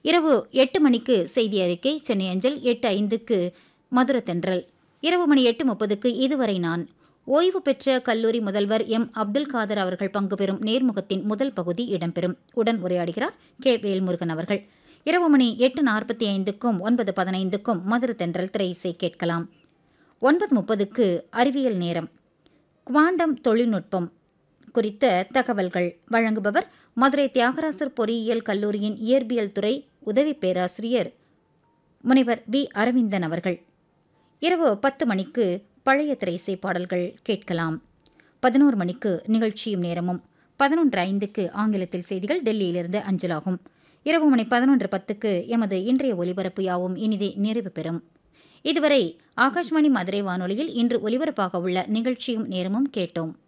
இரவு எட்டு மணிக்கு செய்தி அறிக்கை சென்னை அஞ்சல் எட்டு ஐந்துக்கு மதுர தென்றல் இரவு மணி எட்டு முப்பதுக்கு இதுவரை நான் ஓய்வு பெற்ற கல்லூரி முதல்வர் எம் அப்துல் காதர் அவர்கள் பங்கு பெறும் நேர்முகத்தின் முதல் பகுதி இடம்பெறும் உடன் உரையாடுகிறார் கே வேல்முருகன் அவர்கள் இரவு மணி எட்டு நாற்பத்தி ஐந்துக்கும் ஒன்பது பதினைந்துக்கும் மதுர தென்றல் திரை இசை கேட்கலாம் ஒன்பது முப்பதுக்கு அறிவியல் நேரம் குவாண்டம் தொழில்நுட்பம் குறித்த தகவல்கள் வழங்குபவர் மதுரை தியாகராசர் பொறியியல் கல்லூரியின் இயற்பியல் துறை உதவி பேராசிரியர் முனைவர் வி அரவிந்தன் அவர்கள் இரவு பத்து மணிக்கு பழைய திரைசை பாடல்கள் கேட்கலாம் பதினோரு மணிக்கு நிகழ்ச்சியும் நேரமும் பதினொன்று ஐந்துக்கு ஆங்கிலத்தில் செய்திகள் டெல்லியிலிருந்து அஞ்சலாகும் இரவு மணி பதினொன்று பத்துக்கு எமது இன்றைய ஒலிபரப்பு யாவும் இனிதே நிறைவு பெறும் இதுவரை ஆகாஷ்வாணி மதுரை வானொலியில் இன்று ஒலிபரப்பாக உள்ள நிகழ்ச்சியும் நேரமும் கேட்டோம்